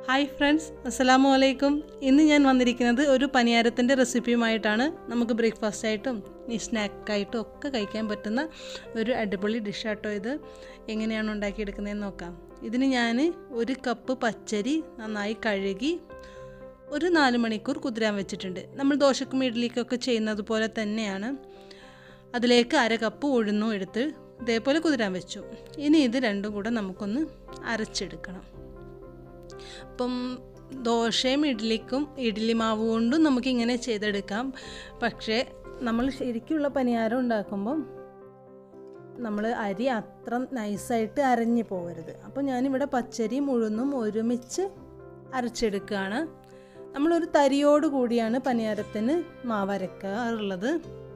hi friends അസ്സലാമു അലൈക്കും ഇന്ന് ഞാൻ വന്നിരിക്കുന്നത് ഒരു പനിയാരത്തിൻ്റെ റെസിപ്പിയുമായിട്ടാണ് നമുക്ക് ബ്രേക്ക്ഫാസ്റ്റ് ആയിട്ടും ഈ സ്നാക്കായിട്ടും ഒക്കെ കഴിക്കാൻ പറ്റുന്ന ഒരു അടിപൊളി ഡിഷാട്ടോ ഇത് എങ്ങനെയാണ് ഉണ്ടാക്കിയെടുക്കുന്നതെന്ന് നോക്കാം ഇതിന് ഞാൻ ഒരു കപ്പ് പച്ചരി നന്നായി കഴുകി ഒരു നാല് മണിക്കൂർ കുതിരാൻ വെച്ചിട്ടുണ്ട് നമ്മൾ ദോശക്കും ഇഡ്ഡലിക്കൊക്കെ ചെയ്യുന്നത് പോലെ തന്നെയാണ് അതിലേക്ക് അര കപ്പ് ഉഴുന്നും എടുത്ത് ഇതേപോലെ കുതിരാൻ വെച്ചു ഇനി ഇത് രണ്ടും കൂടെ നമുക്കൊന്ന് അരച്ചെടുക്കണം അപ്പം ദോശയും ഇഡ്ഡലിക്കും ഇഡ്ഡലി മാവ് കൊണ്ടും നമുക്കിങ്ങനെ ചെയ്തെടുക്കാം പക്ഷേ നമ്മൾ ശരിക്കുള്ള പനിഹാരം ഉണ്ടാക്കുമ്പം നമ്മൾ അരി അത്ര നൈസായിട്ട് അരഞ്ഞു പോകരുത് അപ്പോൾ ഞാനിവിടെ പച്ചരിയും ഉഴുന്നും ഒരുമിച്ച് അരച്ചെടുക്കുകയാണ് നമ്മളൊരു തരിയോട് കൂടിയാണ് പനിയാരത്തിന് മാവ് അരക്കാറുള്ളത്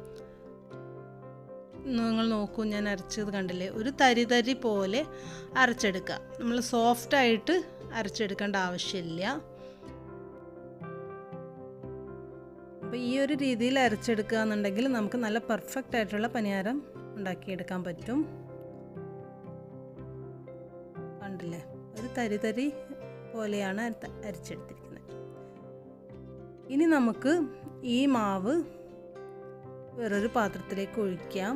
നിങ്ങൾ നോക്കൂ ഞാൻ അരച്ചത് കണ്ടില്ലേ ഒരു തരി തരി പോലെ അരച്ചെടുക്കുക നമ്മൾ സോഫ്റ്റായിട്ട് അരച്ചെടുക്കേണ്ട ആവശ്യമില്ല അപ്പോൾ ഈ ഒരു രീതിയിൽ അരച്ചെടുക്കുക എന്നുണ്ടെങ്കിൽ നമുക്ക് നല്ല പെർഫെക്റ്റ് ആയിട്ടുള്ള പനിഹാരം ഉണ്ടാക്കിയെടുക്കാൻ പറ്റും കണ്ടില്ലേ ഒരു തരി തരി പോലെയാണ് അരച്ചെടുത്തിരിക്കുന്നത് ഇനി നമുക്ക് ഈ മാവ് വേറൊരു പാത്രത്തിലേക്ക് ഒഴിക്കാം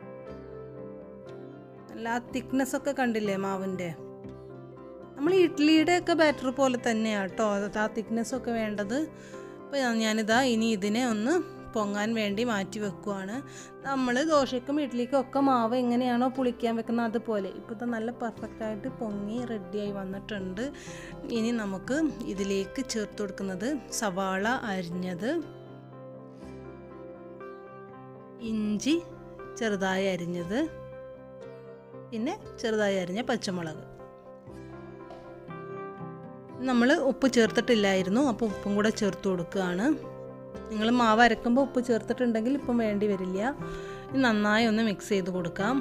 നല്ല ആ തിക്നെസ് ഒക്കെ കണ്ടില്ലേ മാവിൻ്റെ നമ്മൾ ഇഡ്ഡലിയുടെ ഒക്കെ ബാറ്റർ പോലെ തന്നെയാണ് കേട്ടോ ആ തിക്നെസ് ഒക്കെ വേണ്ടത് അപ്പോൾ ഞാനിതാ ഇനി ഇതിനെ ഒന്ന് പൊങ്ങാൻ വേണ്ടി മാറ്റി വെക്കുവാണ് നമ്മൾ ദോശയ്ക്കും ഇഡ്ഡലിക്കും ഒക്കെ മാവ് എങ്ങനെയാണോ പുളിക്കാൻ വെക്കുന്നത് അതുപോലെ ഇപ്പോൾ നല്ല പെർഫെക്റ്റ് ആയിട്ട് പൊങ്ങി റെഡിയായി വന്നിട്ടുണ്ട് ഇനി നമുക്ക് ഇതിലേക്ക് ചേർത്ത് കൊടുക്കുന്നത് സവാള അരിഞ്ഞത് ഇഞ്ചി ചെറുതായി അരിഞ്ഞത് പിന്നെ ചെറുതായി അരിഞ്ഞ പച്ചമുളക് നമ്മൾ ഉപ്പ് ചേർത്തിട്ടില്ലായിരുന്നു അപ്പോൾ ഉപ്പും കൂടെ ചേർത്ത് കൊടുക്കുകയാണ് നിങ്ങൾ മാവ് അരക്കുമ്പോൾ ഉപ്പ് ചേർത്തിട്ടുണ്ടെങ്കിൽ ഇപ്പം വേണ്ടി വരില്ല നന്നായി ഒന്ന് മിക്സ് ചെയ്ത് കൊടുക്കാം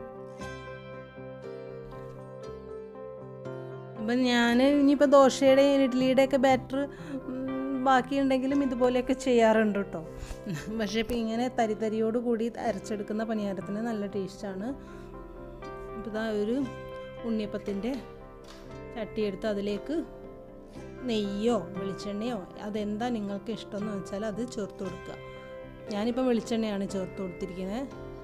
ഇപ്പം ഞാൻ ഇനിയിപ്പോൾ ദോശയുടെയും ഇഡ്ഡലിയുടെയൊക്കെ ബാറ്റർ ബാക്കിയുണ്ടെങ്കിലും ഇതുപോലെയൊക്കെ ചെയ്യാറുണ്ട് കേട്ടോ പക്ഷേ ഇപ്പം ഇങ്ങനെ തരി തരിയോട് കൂടി അരച്ചെടുക്കുന്ന പണിയാരത്തിന് നല്ല ടേസ്റ്റാണ് അപ്പോൾ ഇതാ ഒരു ഉണ്ണിയപ്പത്തിൻ്റെ ചട്ടിയെടുത്ത് അതിലേക്ക് നെയ്യോ വെളിച്ചെണ്ണയോ അതെന്താ നിങ്ങൾക്ക് ഇഷ്ടമെന്ന് വെച്ചാൽ അത് ചേർത്ത് കൊടുക്കുക ഞാനിപ്പോൾ വെളിച്ചെണ്ണയാണ് ചേർത്ത് കൊടുത്തിരിക്കുന്നത്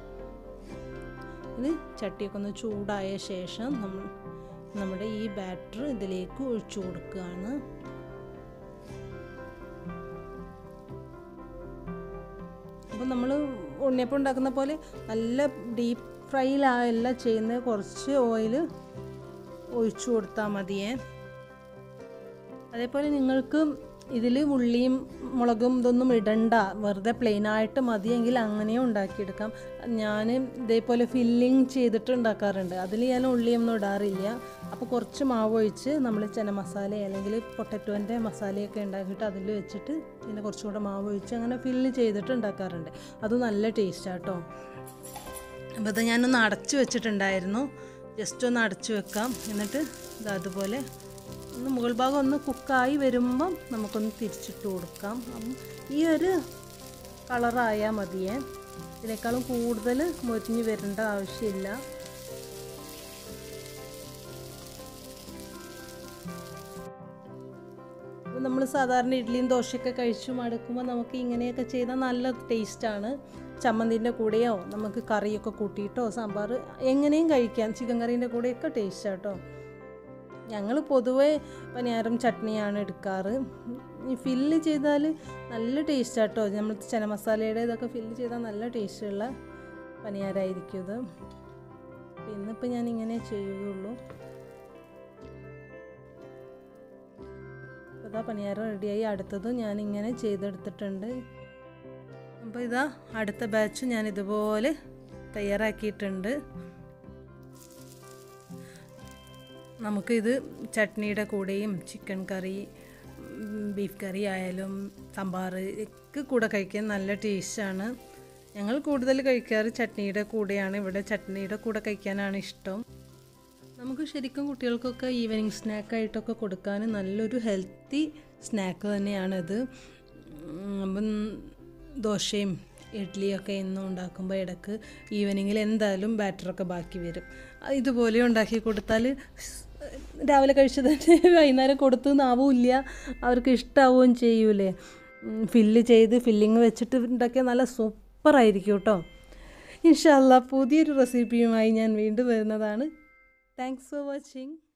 ഇത് ചട്ടിയൊക്കെ ഒന്ന് ചൂടായ ശേഷം നമ്മൾ നമ്മുടെ ഈ ബാറ്റർ ഇതിലേക്ക് ഒഴിച്ചു കൊടുക്കുകയാണ് അപ്പോൾ നമ്മൾ ഉണ്ണിയപ്പം ഉണ്ടാക്കുന്ന പോലെ നല്ല ഡീപ്പ് ഫ്രൈയിലല്ല ചെയ്യുന്നത് കുറച്ച് ഓയിൽ ഒഴിച്ചു കൊടുത്താൽ മതിയേ അതേപോലെ നിങ്ങൾക്ക് ഇതിൽ ഉള്ളിയും മുളകും ഇതൊന്നും ഇടണ്ട വെറുതെ പ്ലെയിനായിട്ട് മതിയെങ്കിൽ അങ്ങനെയും ഉണ്ടാക്കിയെടുക്കാം ഞാൻ ഇതേപോലെ ഫില്ലിങ് ചെയ്തിട്ട് ഉണ്ടാക്കാറുണ്ട് അതിൽ ഞാൻ ഉള്ളിയൊന്നും ഇടാറില്ല അപ്പോൾ കുറച്ച് മാവ് ഒഴിച്ച് നമ്മൾ ചെന മസാല അല്ലെങ്കിൽ പൊട്ടറ്റോൻ്റെ മസാലയൊക്കെ ഉണ്ടാക്കിയിട്ട് അതിൽ വെച്ചിട്ട് പിന്നെ കുറച്ചുകൂടെ മാവ് ഒഴിച്ച് അങ്ങനെ ഫില്ല് ചെയ്തിട്ട് ഉണ്ടാക്കാറുണ്ട് അത് നല്ല ടേസ്റ്റാട്ടോ അപ്പോൾ ഇത് ഞാനൊന്ന് അടച്ചു വെച്ചിട്ടുണ്ടായിരുന്നു ജസ്റ്റ് ഒന്ന് അടച്ചു വെക്കാം എന്നിട്ട് ഇത് അതുപോലെ ഒന്ന് മുകൾ ഭാഗം ഒന്ന് കുക്കായി വരുമ്പം നമുക്കൊന്ന് തിരിച്ചിട്ട് കൊടുക്കാം അപ്പം ഈ ഒരു കളറായാൽ മതിയേ ഇതിനേക്കാളും കൂടുതൽ മൊരിഞ്ഞ് വരേണ്ട ആവശ്യമില്ല നമ്മൾ സാധാരണ ഇഡ്ഡലിയും ദോശയൊക്കെ കഴിച്ചു മടുക്കുമ്പോൾ നമുക്ക് ഇങ്ങനെയൊക്കെ ചെയ്താൽ നല്ല ടേസ്റ്റാണ് ചമ്മന്തിൻ്റെ കൂടെയോ നമുക്ക് കറിയൊക്കെ കൂട്ടിയിട്ടോ സാമ്പാർ എങ്ങനെയും കഴിക്കാം ചിക്കൻ കറീൻ്റെ കൂടെയൊക്കെ ടേസ്റ്റാട്ടോ ഞങ്ങൾ പൊതുവേ പനിയാരം ചട്നിയാണ് എടുക്കാറ് ഈ ഫില്ല് ചെയ്താൽ നല്ല ടേസ്റ്റ് ആട്ടോ നമ്മൾ ചന മസാലയുടെ ഇതൊക്കെ ഫില്ല് ചെയ്താൽ നല്ല ടേസ്റ്റുള്ള പനിയാരമായിരിക്കും ഇത് ഇന്നിപ്പോൾ ഞാൻ ഇങ്ങനെ ചെയ്യുകയുള്ളൂ ഇതാ പനിയാരം റെഡിയായി അടുത്തതും ഞാൻ ഇങ്ങനെ ചെയ്തെടുത്തിട്ടുണ്ട് അപ്പോൾ ഇതാ അടുത്ത ബാച്ച് ഞാൻ ഇതുപോലെ തയ്യാറാക്കിയിട്ടുണ്ട് നമുക്കിത് ചട്നിയുടെ കൂടെയും ചിക്കൻ കറി ബീഫ് കറി ആയാലും സാമ്പാർ ഒക്കെ കൂടെ കഴിക്കാൻ നല്ല ടേസ്റ്റാണ് ഞങ്ങൾ കൂടുതൽ കഴിക്കാറ് ചട്നിയുടെ കൂടെയാണ് ഇവിടെ ചട്നിയുടെ കൂടെ കഴിക്കാനാണ് ഇഷ്ടം നമുക്ക് ശരിക്കും കുട്ടികൾക്കൊക്കെ ഈവനിങ് സ്നാക്കായിട്ടൊക്കെ കൊടുക്കാൻ നല്ലൊരു ഹെൽത്തി സ്നാക്ക് തന്നെയാണിത് അപ്പം ദോശയും ഇഡ്ഡലിയൊക്കെ എന്നും ഉണ്ടാക്കുമ്പോൾ ഇടയ്ക്ക് ഈവനിങ്ങിൽ എന്തായാലും ബാറ്ററൊക്കെ ബാക്കി വരും ഇതുപോലെ ഉണ്ടാക്കി കൊടുത്താൽ രാവിലെ കഴിച്ചത് തന്നെ വൈകുന്നേരം കൊടുത്തു നാവില്ല അവർക്ക് ഇഷ്ടാവുകയും ചെയ്യൂലേ ഫില്ല് ചെയ്ത് ഫില്ലിങ് വെച്ചിട്ട് ഉണ്ടാക്കിയാൽ നല്ല സൂപ്പറായിരിക്കും കേട്ടോ ഇൻഷാല്ല പുതിയൊരു റെസിപ്പിയുമായി ഞാൻ വീണ്ടും വരുന്നതാണ് താങ്ക്സ് ഫോർ വാച്ചിങ്